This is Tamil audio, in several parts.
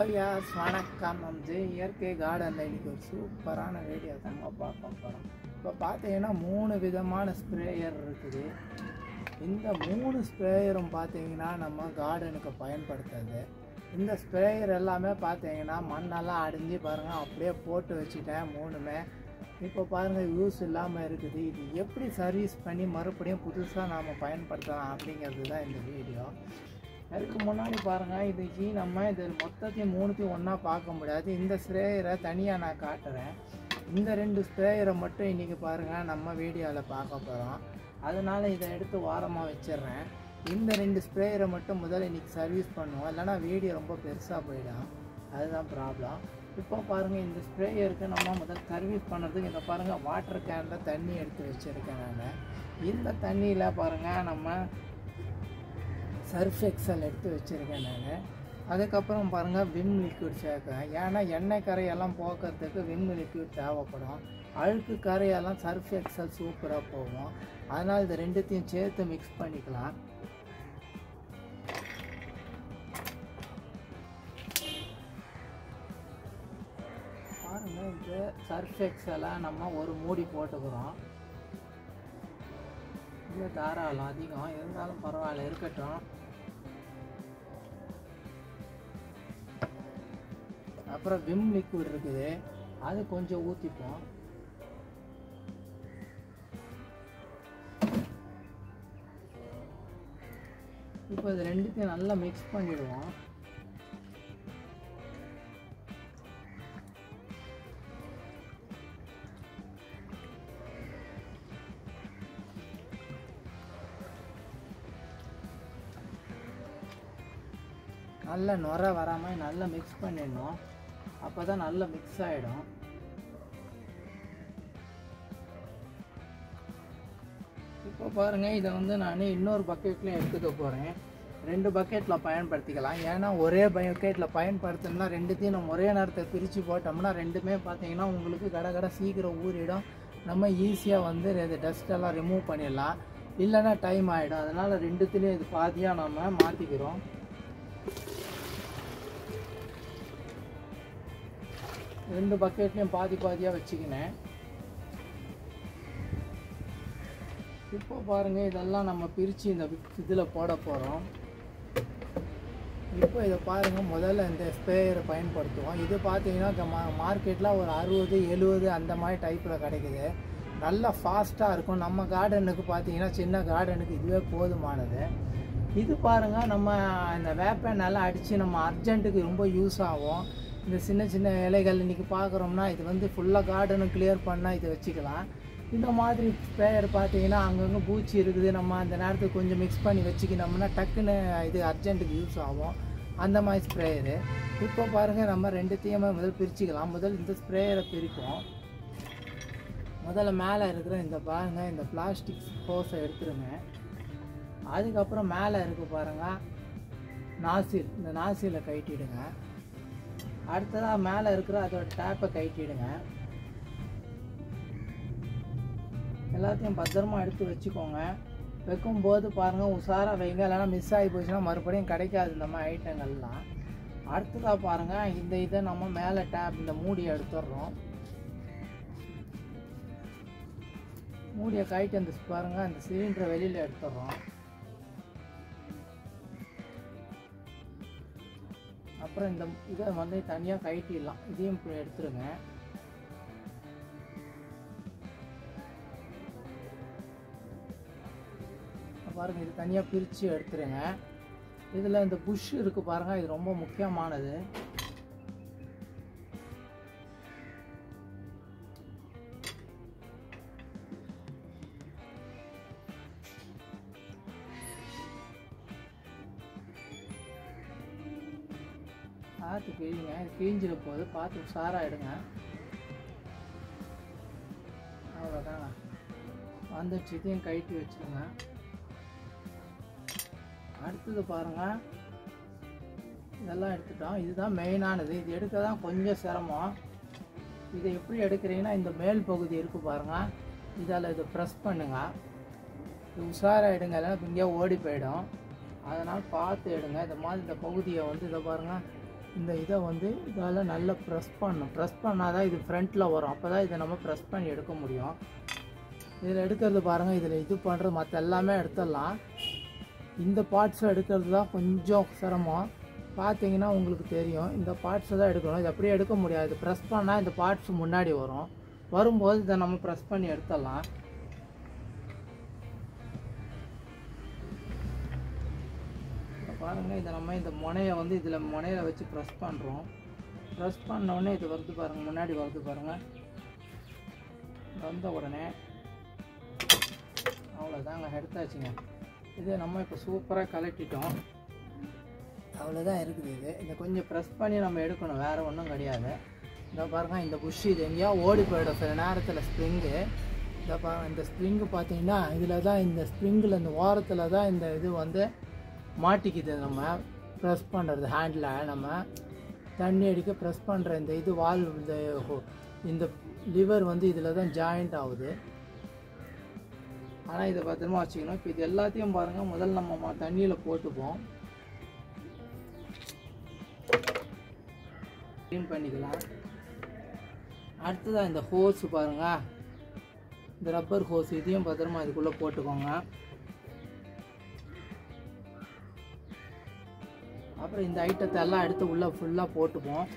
யார் வணக்கம் வந்து இயற்கை கார்டனில் இன்னைக்கு ஒரு சூப்பரான வீடியோ தாங்க பார்க்க போகிறோம் இப்போ பார்த்தீங்கன்னா மூணு விதமான ஸ்ப்ரேயர் இருக்குது இந்த மூணு ஸ்ப்ரேயரும் பார்த்தீங்கன்னா நம்ம கார்டனுக்கு பயன்படுத்துறது இந்த ஸ்ப்ரேயர் எல்லாமே பார்த்தீங்கன்னா மண்ணெல்லாம் அடிஞ்சு பாருங்கள் அப்படியே போட்டு வச்சுட்டேன் மூணுமே இப்போ பாருங்கள் யூஸ் இல்லாமல் இருக்குது இது எப்படி சர்வீஸ் பண்ணி மறுபடியும் புதுசாக நாம் பயன்படுத்தலாம் அப்படிங்கிறது தான் இந்த வீடியோ அதுக்கு முன்னாடி பாருங்கள் இதுக்கு நம்ம இது மொத்தத்தையும் மூணுத்தையும் ஒன்றா பார்க்க முடியாது இந்த ஸ்ப்ரேயரை தனியாக நான் காட்டுறேன் இந்த ரெண்டு ஸ்ப்ரேயரை மட்டும் இன்றைக்கி பாருங்கள் நம்ம வீடியோவில் பார்க்க போகிறோம் அதனால் இதை எடுத்து வாரமாக வச்சிடுறேன் இந்த ரெண்டு ஸ்ப்ரேயரை மட்டும் முதல்ல இன்றைக்கி சர்வீஸ் பண்ணுவோம் இல்லைனா வீடியோ ரொம்ப பெருசாக போயிடும் அதுதான் ப்ராப்ளம் இப்போ பாருங்கள் இந்த ஸ்ப்ரேயருக்கு நம்ம முதல் சர்வீஸ் பண்ணுறதுக்கு இதை பாருங்கள் வாட்டர் கேனில் தண்ணி எடுத்து வச்சுருக்கேன் நான் இந்த தண்ணியில் பாருங்கள் நம்ம சர்ஃப் எக்ஸல் எடுத்து வச்சுருக்கேன் நான் அதுக்கப்புறம் பாருங்கள் விம் லிக்விட் சேர்க்குறேன் ஏன்னா எண்ணெய் கரையெல்லாம் போக்குறதுக்கு விம் லிக்விட் தேவைப்படும் அழுக்கு கரையெல்லாம் சர்ஃப் எக்ஸல் சூப்பராக போகும் அதனால் இது ரெண்டுத்தையும் சேர்த்து மிக்ஸ் பண்ணிக்கலாம் பாருங்கள் இந்த சர்ஃப் எக்ஸலை நம்ம ஒரு மூடி போட்டுக்கிறோம் இல்லை தாராளம் அதிகம் இருந்தாலும் பரவாயில்ல இருக்கட்டும் அப்புறம் விம் லிக்விட் இருக்குது அது கொஞ்சம் ஊற்றிப்போம் இப்போ இது ரெண்டுத்தையும் நல்லா மிக்ஸ் பண்ணிடுவோம் நல்லா நுர வராமல் நல்லா மிக்ஸ் பண்ணிடணும் அப்போ தான் நல்லா மிக்ஸ் ஆகிடும் இப்போ பாருங்கள் இதை வந்து நான் இன்னொரு பக்கெட்லேயும் எடுத்துக்க போகிறேன் ரெண்டு பக்கெட்டில் பயன்படுத்திக்கலாம் ஏன்னா ஒரே பக்கெட்டில் பயன்படுத்தணும்னா ரெண்டுத்தையும் நம்ம ஒரே நேரத்தை பிரித்து போட்டோம்னா ரெண்டுமே பார்த்தீங்கன்னா உங்களுக்கு கட கட சீக்கிரம் ஊறிடும் நம்ம ஈஸியாக வந்து இது டஸ்ட்டெல்லாம் ரிமூவ் பண்ணிடலாம் இல்லைன்னா டைம் ஆகிடும் அதனால் ரெண்டுத்துலேயும் இது பாதியாக நம்ம மாற்றிக்கிறோம் ரெண்டு பக்கெட்லையும் பாதி பாதியாக வச்சுக்கினேன் இப்போ பாருங்கள் இதெல்லாம் நம்ம பிரித்து இந்த இதில் போட போகிறோம் இப்போ இதை பாருங்கள் முதல்ல இந்த ஸ்ப்ரேயரை பயன்படுத்துவோம் இது பார்த்தீங்கன்னா மா மார்க்கெட்டில் ஒரு அறுபது எழுபது அந்த மாதிரி டைப்பில் கிடைக்குது நல்லா ஃபாஸ்ட்டாக இருக்கும் நம்ம கார்டனுக்கு பார்த்தீங்கன்னா சின்ன கார்டனுக்கு இதுவே போதுமானது இது பாருங்கள் நம்ம இந்த வேப்ப நல்லா அடித்து நம்ம அர்ஜென்ட்டுக்கு ரொம்ப யூஸ் ஆகும் இந்த சின்ன சின்ன இலைகள் இன்றைக்கி பார்க்குறோம்னா இது வந்து ஃபுல்லாக கார்டனும் கிளியர் பண்ணால் இதை வச்சுக்கலாம் இந்த மாதிரி ஸ்ப்ரேயர் பார்த்தீங்கன்னா அங்கங்கே பூச்சி இருக்குது நம்ம அந்த நேரத்துக்கு கொஞ்சம் மிக்ஸ் பண்ணி வச்சுக்கினோம்னா டக்குன்னு இது அர்ஜென்ட்டுக்கு யூஸ் ஆகும் அந்த மாதிரி ஸ்ப்ரேயரு இப்போ பாருங்கள் நம்ம ரெண்டுத்தையுமே முதல் பிரிச்சுக்கலாம் முதல் இந்த ஸ்ப்ரேயரை பிரிப்போம் முதல்ல மேலே இருக்கிற இந்த பாருங்கள் இந்த பிளாஸ்டிக் ஹோஸை எடுத்துருங்க அதுக்கப்புறம் மேலே இருக்குது பாருங்கள் நாசில் இந்த நாசிலை கட்டிடுங்க அடுத்ததாக மேலே இருக்கிற அதோட டேப்பை கட்டிடுங்க எல்லாத்தையும் பத்திரமா எடுத்து வச்சுக்கோங்க வைக்கும்போது பாருங்கள் உஷாராக வைங்க இல்லைனா மிஸ் ஆகி போச்சுன்னா மறுபடியும் கிடைக்காது இந்த மாதிரி ஐட்டங்கள்லாம் அடுத்ததாக பாருங்கள் இந்த இதை நம்ம மேலே டேப் இந்த மூடியை எடுத்துடுறோம் மூடியை கழிட்டு அந்த பாருங்கள் அந்த சிலிண்டரை வெளியில் எடுத்துடுறோம் அப்புறம் இந்த இதை வந்து தனியாக கழட்டிடலாம் இதையும் இப்படி எடுத்துருங்க பாருங்கள் இது தனியாக பிரித்து எடுத்துருங்க இதில் இந்த புஷ் இருக்குது பாருங்கள் இது ரொம்ப முக்கியமானது பார்த்து கிழிங்க கிழிஞ்சிட போது பார்த்து உஷாராக எடுங்க அவ்வளோதாங்க வந்துடுச்சு இதையும் கழட்டி வச்சுருங்க அடுத்தது பாருங்கள் இதெல்லாம் எடுத்துட்டோம் இதுதான் மெயினானது இது எடுக்க தான் கொஞ்சம் சிரமம் இதை எப்படி எடுக்கிறீங்கன்னா இந்த மேல் பகுதி இருக்குது பாருங்கள் இதால் இதை ப்ரெஸ் பண்ணுங்கள் இது உஷாராக எடுங்க இல்லைன்னா இங்கேயே ஓடி போயிடும் அதனால் பார்த்து எடுங்க இந்த மாதிரி இந்த பகுதியை வந்து இதை பாருங்கள் இந்த இதை வந்து இதால் நல்லா ப்ரெஸ் பண்ணணும் ப்ரெஸ் பண்ணால் தான் இது ஃப்ரண்ட்டில் வரும் அப்போ தான் இதை நம்ம ப்ரெஸ் பண்ணி எடுக்க முடியும் இதில் எடுக்கிறது பாருங்கள் இதில் இது பண்ணுறது மற்ற எல்லாமே எடுத்துடலாம் இந்த பார்ட்ஸை எடுக்கிறது தான் கொஞ்சம் சிரமம் பார்த்தீங்கன்னா உங்களுக்கு தெரியும் இந்த பார்ட்ஸை தான் எடுக்கணும் இது அப்படியே எடுக்க முடியாது ப்ரெஸ் பண்ணால் இந்த பார்ட்ஸ் முன்னாடி வரும் வரும்போது இதை நம்ம ப்ரெஸ் பண்ணி எடுத்துடலாம் இப்ப பாருங்க இதை நம்ம இந்த முனையை வந்து இதில் முனையில வச்சு ப்ரெஸ் பண்ணுறோம் ப்ரெஸ் பண்ண உடனே இது வருது பாருங்க முன்னாடி வருது பாருங்க வந்த உடனே அவ்வளோதாங்க எடுத்தாச்சுங்க இது நம்ம இப்போ சூப்பராக கலட்டிட்டோம் அவ்வளோதான் இருக்குது இது இதை கொஞ்சம் ப்ரெஸ் பண்ணி நம்ம எடுக்கணும் வேறு ஒன்றும் கிடையாது இந்த பாருங்க இந்த புஷ் இது எங்கேயா ஓடி போயிடும் சில நேரத்தில் ஸ்ப்ரிங்கு இந்த பாருங்க இந்த ஸ்ப்ரிங்கு பார்த்தீங்கன்னா இதில் தான் இந்த ஸ்ப்ரிங்கில் இந்த ஓரத்தில் தான் இந்த இது வந்து மாட்டிக்குது நம்ம ப்ரெஸ் பண்ணுறது ஹேண்டில் நம்ம தண்ணி அடிக்க ப்ரெஸ் பண்ணுற இந்த இது வால் இந்த ஹோ- இந்த லிவர் வந்து இதில் தான் ஜாயிண்ட் ஆகுது ஆனால் இதை பத்திரமா வச்சுக்கணும் இப்போ இது எல்லாத்தையும் பாருங்கள் முதல்ல நம்ம தண்ணியில் போட்டுப்போம் க்ளீன் பண்ணிக்கலாம் அடுத்ததாக இந்த ஹோஸ் பாருங்க இந்த ரப்பர் ஹோஸ் இதையும் பத்திரமா இதுக்குள்ளே போட்டுக்கோங்க அப்புறம் இந்த ஐட்டத்தை எல்லாம் எடுத்து உள்ளே ஃபுல்லாக போட்டுப்போம்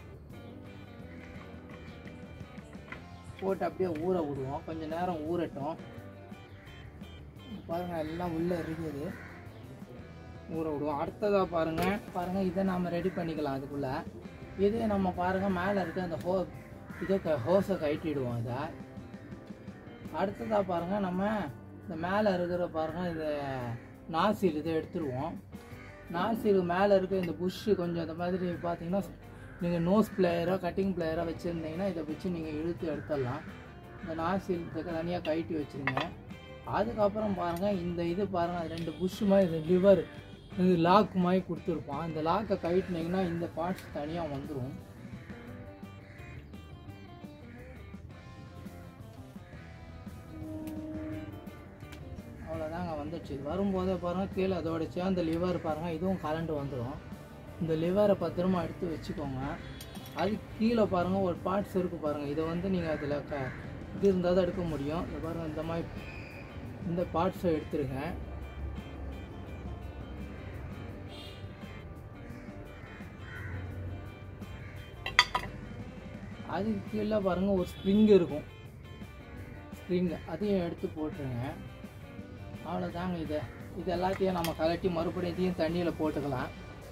போட்டு அப்படியே ஊற விடுவோம் கொஞ்ச நேரம் ஊறட்டும் பாருங்க எல்லாம் உள்ளே இருக்குது ஊற விடுவோம் அடுத்ததாக பாருங்க பாருங்க இதை நாம் ரெடி பண்ணிக்கலாம் அதுக்குள்ள இது நம்ம பாருங்க மேலே இருக்க அந்த ஹோ இதை க ஹோஸை கழட்டிடுவோம் இதை அடுத்ததாக பாருங்க நம்ம இந்த மேலே இருக்கிற பாருங்க இந்த நாசில் இதை எடுத்துருவோம் நாசில் மேலே இருக்க இந்த புஷ்ஷு கொஞ்சம் இந்த மாதிரி பார்த்தீங்கன்னா நீங்கள் நோஸ் பிளேயராக கட்டிங் பிளேயராக வச்சுருந்தீங்கன்னா இதை வச்சு நீங்கள் இழுத்து எடுத்துடலாம் இந்த நாசில் தனியாக கழட்டி வச்சுருங்க அதுக்கப்புறம் பாருங்கள் இந்த இது பாருங்கள் ரெண்டு புஷ் மாதிரி இந்த லிவர் இது லாக் மாதிரி கொடுத்துருப்பான் இந்த லாக்கை கழட்டினீங்கன்னா இந்த பார்ட்ஸ் தனியாக வந்துடும் அவ்வளோதாங்க வந்துடுச்சு இது வரும்போதே பாருங்கள் கீழே அதோட சேர்ந்த லிவர் பாருங்கள் இதுவும் கரண்ட் வந்துடும் இந்த லிவரை பத்திரமா எடுத்து வச்சுக்கோங்க அது கீழே பாருங்கள் ஒரு பார்ட்ஸ் இருக்குது பாருங்கள் இதை வந்து நீங்கள் அதில் க இது இருந்தால் தான் எடுக்க முடியும் இந்த பாருங்கள் இந்த மாதிரி இந்த பார்ட்ஸை எடுத்துருங்க அதுக்கு கீழே பாருங்கள் ஒரு ஸ்ப்ரிங் இருக்கும் ஸ்ப்ரிங் அதையும் எடுத்து போட்டுருங்க அவ்வளோதாங்க இது இது எல்லாத்தையும் நம்ம கலட்டி மறுபடியும் இதையும் தண்ணியில் போட்டுக்கலாம்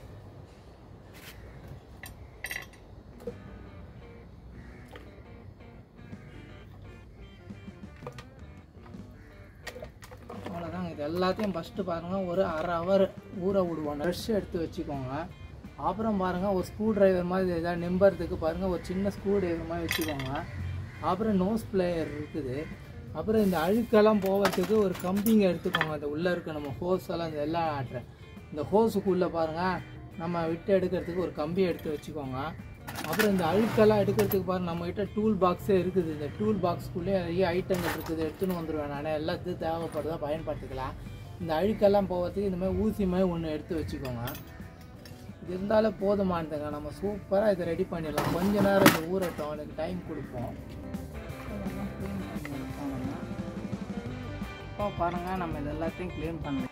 அவ்வளோதாங்க இது எல்லாத்தையும் ஃபஸ்ட்டு பாருங்கள் ஒரு அரை ஹவர் ஊற விடுவோம் ப்ரெஷ் எடுத்து வச்சுக்கோங்க அப்புறம் பாருங்கள் ஒரு ஸ்க்ரூ டிரைவர் மாதிரி எதாவது நிம்பறதுக்கு பாருங்கள் ஒரு சின்ன ஸ்க்ரூ டிரைவர் மாதிரி வச்சுக்கோங்க அப்புறம் நோஸ் பிளேயர் இருக்குது அப்புறம் இந்த அழுக்கெல்லாம் போகிறதுக்கு ஒரு கம்பிங்க எடுத்துக்கோங்க அந்த உள்ளே இருக்க நம்ம ஹோஸ் எல்லாம் இந்த எல்லாம் ஆட்டுறேன் இந்த ஹோஸுக்குள்ளே பாருங்கள் நம்ம விட்டு எடுக்கிறதுக்கு ஒரு கம்பி எடுத்து வச்சுக்கோங்க அப்புறம் இந்த அழுக்கெல்லாம் எடுக்கிறதுக்கு பாருங்க நம்மக்கிட்ட டூல் பாக்ஸே இருக்குது இந்த டூல் பாக்ஸ்க்குள்ளே நிறைய ஐட்டங்கள் இருக்குது எடுத்துன்னு வந்துடுவேன் நான் எல்லாத்துக்கும் தேவைப்படுதா பயன்படுத்திக்கலாம் இந்த அழுக்கெல்லாம் போகிறதுக்கு இந்த மாதிரி ஊசி மாதிரி ஒன்று எடுத்து வச்சுக்கோங்க இது இருந்தாலே போதுமானதுங்க நம்ம சூப்பராக இதை ரெடி பண்ணிடலாம் கொஞ்ச நேரம் இது ஊறட்டும் எனக்கு டைம் கொடுப்போம் இதெல்லாம் clean பண்ணி எடுப்போம் நம்ம. இப்போ பாருங்கள் நம்ம இது எல்லாத்தையும் க்ளீன் பண்ணலாம்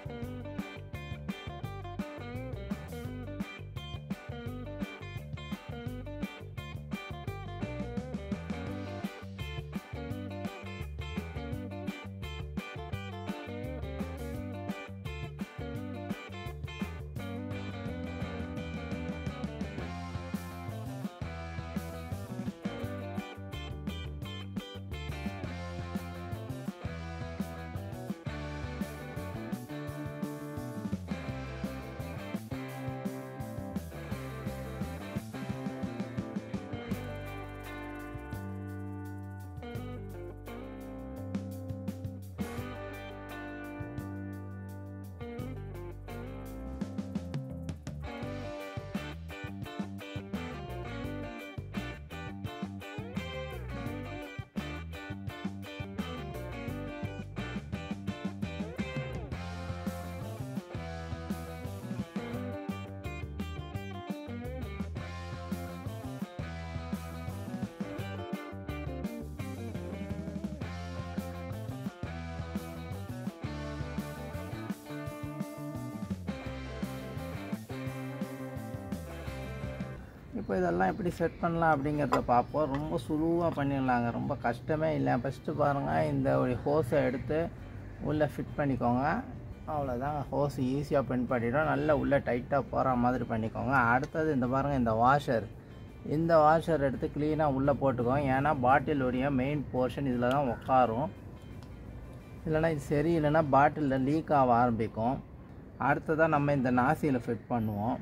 இப்போ இதெல்லாம் எப்படி செட் பண்ணலாம் அப்படிங்கிறத பார்ப்போம் ரொம்ப சுலுவாக பண்ணிடலாங்க ரொம்ப கஷ்டமே இல்லை ஃபஸ்ட்டு பாருங்கள் இந்த ஒரு ஹோஸை எடுத்து உள்ளே ஃபிட் பண்ணிக்கோங்க அவ்வளோதாங்க ஹோஸ் ஈஸியாக பின் பண்ணிடும் நல்லா உள்ளே டைட்டாக போகிற மாதிரி பண்ணிக்கோங்க அடுத்தது இந்த பாருங்கள் இந்த வாஷர் இந்த வாஷர் எடுத்து க்ளீனாக உள்ளே போட்டுக்கோங்க ஏன்னா பாட்டிலுடைய மெயின் போர்ஷன் இதில் தான் உட்காரும் இல்லைன்னா இது சரி இல்லைன்னா பாட்டிலில் லீக் ஆக ஆரம்பிக்கும் அடுத்ததாக நம்ம இந்த நாசியில் ஃபிட் பண்ணுவோம்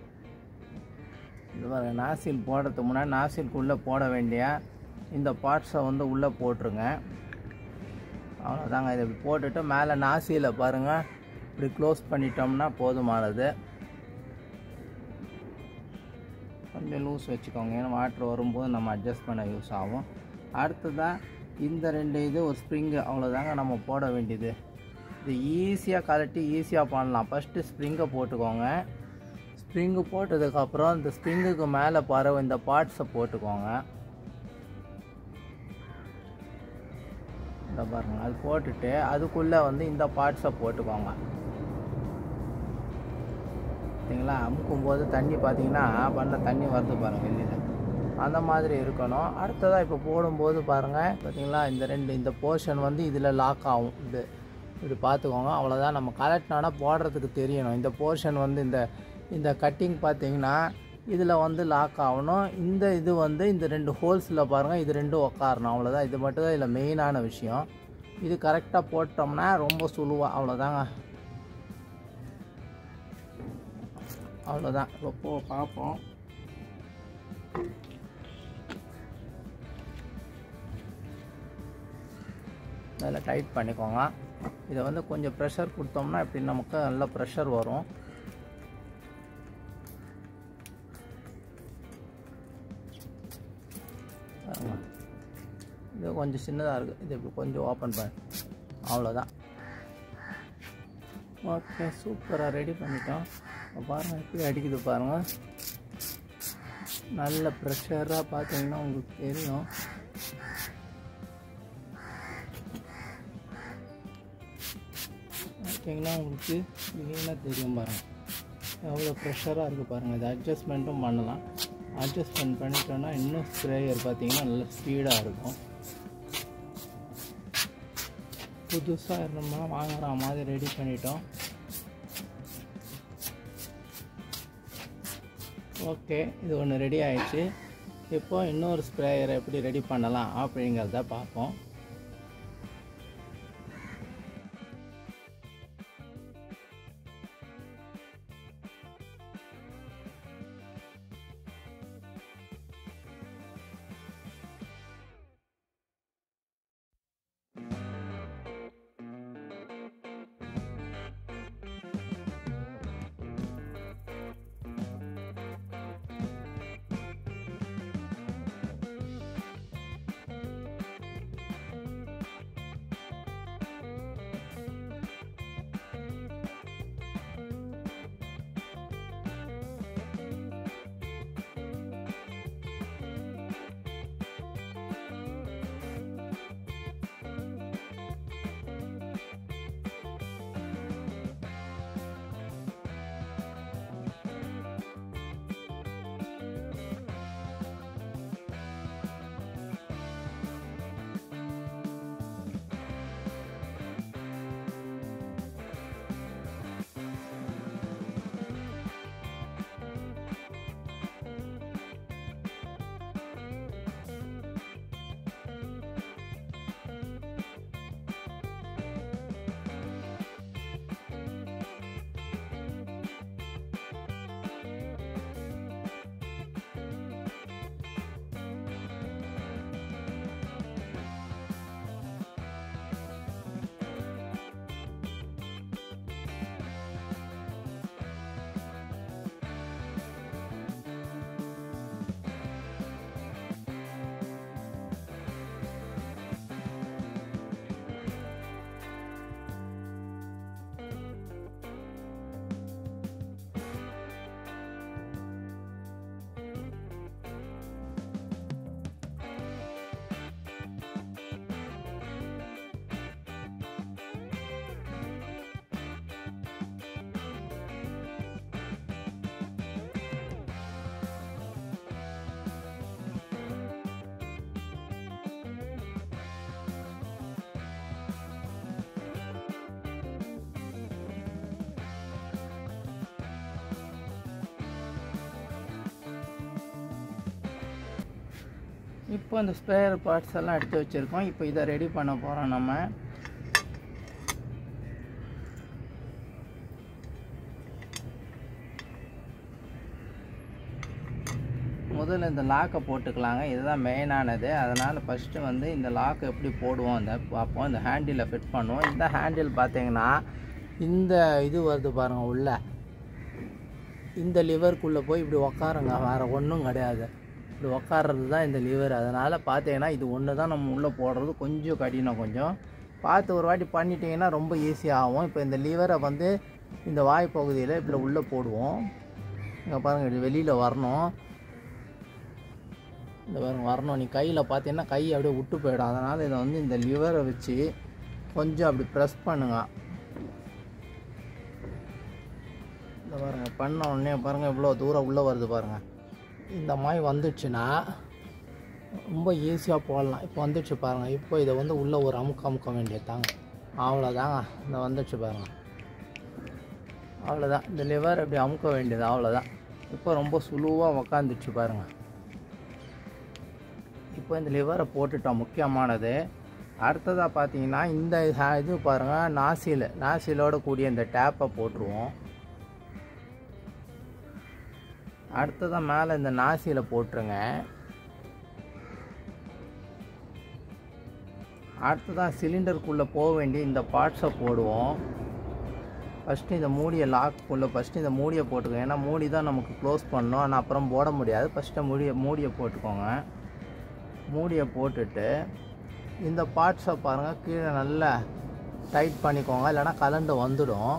இது பாருங்க நாசில் போடுறதுக்கு முன்னாடி நாசிலுக்குள்ளே போட வேண்டிய இந்த பார்ட்ஸை வந்து உள்ளே போட்டுருங்க அவ்வளோதாங்க இதை இப்படி போட்டுட்டு மேலே நாசியில் பாருங்கள் இப்படி க்ளோஸ் பண்ணிட்டோம்னா போதுமானது கொஞ்சம் லூஸ் வச்சுக்கோங்க ஏன்னா வாட்டர் வரும்போது நம்ம அட்ஜஸ்ட் பண்ண யூஸ் ஆகும் அடுத்ததாக இந்த ரெண்டு இது ஒரு ஸ்ப்ரிங்கு அவ்வளோதாங்க நம்ம போட வேண்டியது இது ஈஸியாக கலட்டி ஈஸியாக பண்ணலாம் ஃபஸ்ட்டு ஸ்ப்ரிங்கை போட்டுக்கோங்க ஸ்ப்ரிங்கு போட்டதுக்கப்புறம் இந்த ஸ்ப்ரிங்குக்கு மேலே பறவை இந்த பார்ட்ஸை போட்டுக்கோங்க இந்த பாருங்க அது போட்டுட்டு அதுக்குள்ளே வந்து இந்த பார்ட்ஸை போட்டுக்கோங்க பார்த்தீங்களா அமுக்கும் போது தண்ணி பார்த்தீங்கன்னா பண்ண தண்ணி வருது பாருங்கள் வெளியில் அந்த மாதிரி இருக்கணும் அடுத்ததாக இப்போ போடும்போது பாருங்கள் பார்த்தீங்களா இந்த ரெண்டு இந்த போர்ஷன் வந்து இதில் லாக் ஆகும் இது இப்படி பார்த்துக்கோங்க அவ்வளோதான் நம்ம கலெக்ட்னானா போடுறதுக்கு தெரியணும் இந்த போர்ஷன் வந்து இந்த இந்த கட்டிங் பார்த்தீங்கன்னா இதில் வந்து லாக் ஆகணும் இந்த இது வந்து இந்த ரெண்டு ஹோல்ஸில் பாருங்கள் இது ரெண்டும் உக்காரணும் அவ்வளோதான் இது மட்டும் தான் இதில் மெயினான விஷயம் இது கரெக்டாக போட்டோம்னா ரொம்ப சுழுவாக அவ்வளோதாங்க அவ்வளோதான் இப்போ போ பார்ப்போம் அதில் டைட் பண்ணிக்கோங்க இதை வந்து கொஞ்சம் ப்ரெஷர் கொடுத்தோம்னா இப்படி நமக்கு நல்ல ப்ரெஷர் வரும் பாருங்க. இது கொஞ்சம் சின்னதாக இருக்குது இது இப்படி கொஞ்சம் ஓப்பன் பண்ண அவ்வளோதான் ஓகே சூப்பராக ரெடி பண்ணிட்டோம் இப்போ பாருங்கள் எப்படி அடிக்குது பாருங்கள் நல்ல ப்ரெஷராக பார்த்தீங்கன்னா உங்களுக்கு தெரியும் பார்த்தீங்கன்னா உங்களுக்கு க்ளீனாக தெரியும் பாருங்கள் எவ்வளோ ப்ரெஷராக இருக்குது பாருங்கள் இது அட்ஜஸ்ட்மெண்ட்டும் பண்ணலாம் அட்ஜஸ்ட்மெண்ட் பண்ணிட்டோன்னா இன்னும் ஸ்ப்ரேயர் பார்த்தீங்கன்னா நல்ல ஸ்பீடாக இருக்கும் புதுசாக இருந்தோம்னா வாங்குற மாதிரி ரெடி பண்ணிட்டோம் ஓகே இது ஒன்று ரெடி ஆயிடுச்சு இப்போ இன்னொரு ஸ்ப்ரேயரை எப்படி ரெடி பண்ணலாம் அப்படிங்கிறத பார்ப்போம் இப்போ இந்த ஸ்பேர் பார்ட்ஸ் எல்லாம் எடுத்து வச்சுருக்கோம் இப்போ இதை ரெடி பண்ண போகிறோம் நம்ம முதல்ல இந்த லாக்கை போட்டுக்கலாங்க இதுதான் மெயினானது அதனால் ஃபஸ்ட்டு வந்து இந்த லாக்கை எப்படி போடுவோம் அந்த பார்ப்போம் இந்த ஹேண்டிலை ஃபிட் பண்ணுவோம் இந்த ஹேண்டில் பார்த்தீங்கன்னா இந்த இது வருது பாருங்கள் உள்ள இந்த லிவருக்குள்ளே போய் இப்படி உக்காருங்க வேறு ஒன்றும் கிடையாது இப்படி உக்காடுறது தான் இந்த லிவர் அதனால் பார்த்தீங்கன்னா இது ஒன்று தான் நம்ம உள்ளே போடுறது கொஞ்சம் கடினம் கொஞ்சம் பார்த்து ஒரு வாட்டி பண்ணிட்டீங்கன்னா ரொம்ப ஈஸியாக ஆகும் இப்போ இந்த லிவரை வந்து இந்த வாய் பகுதியில் இப்படி உள்ளே போடுவோம் இங்கே பாருங்கள் இது வெளியில் வரணும் இந்த பாருங்க வரணும் நீ கையில் பார்த்தீங்கன்னா கை அப்படியே விட்டு போயிடும் அதனால் இதை வந்து இந்த லிவரை வச்சு கொஞ்சம் அப்படி ப்ரெஸ் பண்ணுங்க இந்த பாருங்கள் பண்ண உடனே பாருங்கள் இவ்வளோ தூரம் உள்ளே வருது பாருங்கள் இந்த மாதிரி வந்துடுச்சுன்னா ரொம்ப ஈஸியாக போடலாம் இப்போ வந்துடுச்சு பாருங்கள் இப்போ இதை வந்து உள்ளே ஒரு அமுக்க அமுக்க வேண்டியது தாங்க அவ்வளோதாங்க இந்த வந்துடுச்சு பாருங்கள் அவ்வளோதான் இந்த லிவர் அப்படி அமுக்க வேண்டியது அவ்வளோதான் இப்போ ரொம்ப சுலுவாக உக்காந்துச்சு பாருங்கள் இப்போ இந்த லிவரை போட்டுட்டோம் முக்கியமானது அடுத்ததாக பார்த்தீங்கன்னா இந்த ஹே- இது பாருங்கள் நாசில் நாசிலோட கூடிய இந்த டேப்பை போட்டுருவோம் அடுத்ததாக மேலே இந்த நாசியில் போட்டுருங்க அடுத்ததாக சிலிண்டருக்குள்ளே போக வேண்டிய இந்த பார்ட்ஸை போடுவோம் ஃபஸ்ட்டு இந்த மூடியை லாக்குள்ளே ஃபஸ்ட்டு இந்த மூடியை போட்டுக்கோங்க ஏன்னா மூடி தான் நமக்கு க்ளோஸ் பண்ணணும் ஆனால் அப்புறம் போட முடியாது ஃபஸ்ட்டு மூடியை மூடியை போட்டுக்கோங்க மூடியை போட்டுட்டு இந்த பார்ட்ஸை பாருங்கள் கீழே நல்லா டைட் பண்ணிக்கோங்க இல்லைன்னா கலண்டு வந்துடும்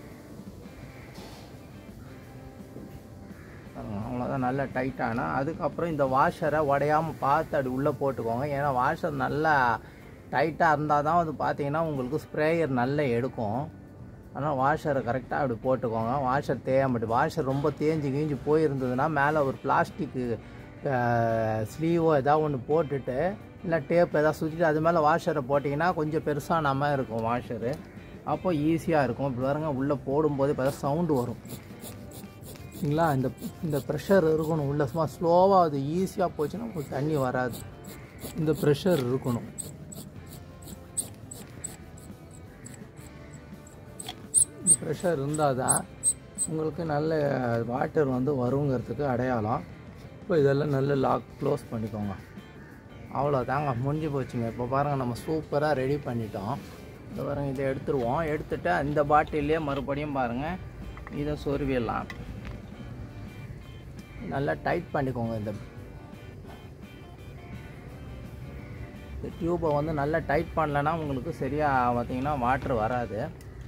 பாருங்க, அவ்வளோதான் நல்லா டைட்டானா அதுக்கப்புறம் இந்த வாஷரை உடையாமல் பார்த்து அப்படி உள்ளே போட்டுக்கோங்க ஏன்னா வாஷர் நல்லா டைட்டாக இருந்தால் தான் வந்து பார்த்தீங்கன்னா உங்களுக்கு ஸ்ப்ரேயர் நல்லா எடுக்கும் ஆனால் வாஷரை கரெக்டாக அப்படி போட்டுக்கோங்க வாஷர் தேய மாட்டேன் வாஷர் ரொம்ப தேஞ்சு கீஞ்சு போயிருந்ததுன்னா மேலே ஒரு பிளாஸ்டிக்கு ஸ்லீவோ ஏதாவது ஒன்று போட்டுட்டு இல்லை டேப் ஏதாவது சுற்றிட்டு அது மேலே வாஷரை போட்டிங்கன்னா கொஞ்சம் பெருசாக நம்ம இருக்கும் வாஷரு அப்போ ஈஸியாக இருக்கும் இப்படி பாருங்க உள்ளே போடும்போது இப்போ சவுண்டு வரும் சரிங்களா இந்த இந்த ப்ரெஷர் இருக்கணும் உள்ள சும்மா ஸ்லோவாக அது ஈஸியாக போச்சுன்னா உங்களுக்கு தண்ணி வராது இந்த ப்ரெஷர் இருக்கணும் இந்த ப்ரெஷர் இருந்தால் தான் உங்களுக்கு நல்ல வாட்டர் வந்து வருங்கிறதுக்கு அடையாளம் இப்போ இதெல்லாம் நல்ல லாக் க்ளோஸ் பண்ணிக்கோங்க அவ்வளோதாங்க முடிஞ்சு போச்சுங்க இப்போ பாருங்கள் நம்ம சூப்பராக ரெடி பண்ணிட்டோம் இந்த பாருங்கள் இதை எடுத்துருவோம் எடுத்துட்டு இந்த பாட்டிலே மறுபடியும் பாருங்கள் இதை சொருவிடலாம் நல்லா டைட் பண்ணிக்கோங்க இந்த இந்த டியூப்பை வந்து நல்லா டைட் பண்ணலன்னா உங்களுக்கு சரியாக பார்த்தீங்கன்னா வாட்ரு வராது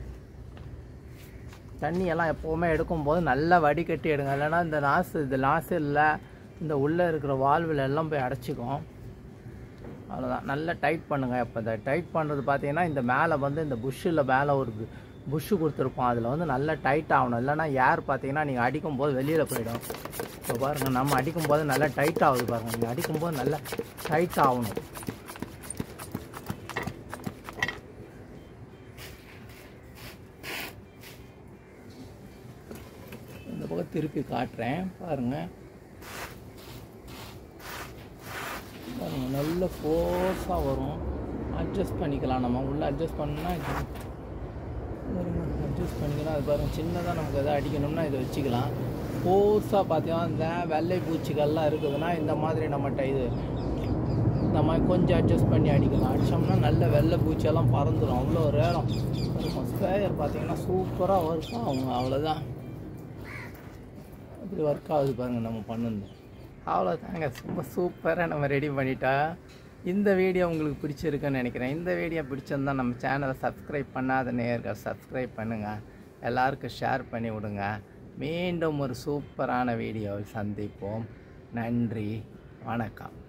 தண்ணி எல்லாம் எப்போவுமே எடுக்கும்போது நல்லா வடிகட்டி எடுங்க இல்லைன்னா இந்த நாசு இந்த நாசில் இந்த உள்ளே இருக்கிற வால்வில் எல்லாம் போய் அடைச்சிக்கும் அவ்வளோதான் நல்லா டைட் பண்ணுங்கள் இப்போ இந்த டைட் பண்ணுறது பார்த்தீங்கன்னா இந்த மேலே வந்து இந்த புஷ்ஷில் மேலே ஒரு புஷ்ஷு கொடுத்துருப்போம் அதில் வந்து நல்லா டைட் ஆகணும் இல்லைன்னா ஏர் பார்த்தீங்கன்னா நீங்கள் அடிக்கும்போது வெளியில் போயிடும் இப்போ பாருங்கள் நம்ம அடிக்கும்போது நல்லா டைட் ஆகுது பாருங்கள் நீங்கள் அடிக்கும்போது நல்லா டைட் ஆகணும் இந்த பக்கம் திருப்பி காட்டுறேன் பாருங்கள் பாருங்க நல்ல ஃபோர்ஸாக வரும் அட்ஜஸ்ட் பண்ணிக்கலாம் நம்ம உள்ளே அட்ஜஸ்ட் பண்ணால் இது அட்ஜஸ்ட் பண்ணிக்கலாம் அது பாருங்கள் சின்னதாக நமக்கு எதாவது அடிக்கணும்னா இதை வச்சுக்கலாம் ஃபோர்ஸாக பார்த்தீங்கன்னா இந்த வெள்ளை பூச்சிகள்லாம் இருக்குதுன்னா இந்த மாதிரி நம்மகிட்ட இது இந்த மாதிரி கொஞ்சம் அட்ஜஸ்ட் பண்ணி அடிக்கலாம் அடித்தோம்னா நல்ல வெள்ளை பூச்சியெல்லாம் பறந்துடும் அவ்வளோ ரேரம் இருக்கும் ஸ்ப்ரேயர் பார்த்தீங்கன்னா சூப்பராக ஒர்க் ஆகும் அவ்வளோதான் இப்படி ஒர்க் ஆகுது பாருங்கள் நம்ம பண்ணுது அவ்வளோதாங்க ரொம்ப சூப்பராக நம்ம ரெடி பண்ணிட்டா இந்த வீடியோ உங்களுக்கு பிடிச்சிருக்குன்னு நினைக்கிறேன் இந்த வீடியோ பிடிச்சிருந்தா நம்ம சேனலை சப்ஸ்கிரைப் பண்ணாத நேயர்கள் சப்ஸ்கிரைப் பண்ணுங்கள் எல்லாருக்கும் ஷேர் பண்ணி விடுங்க மீண்டும் ஒரு சூப்பரான வீடியோவை சந்திப்போம் நன்றி வணக்கம்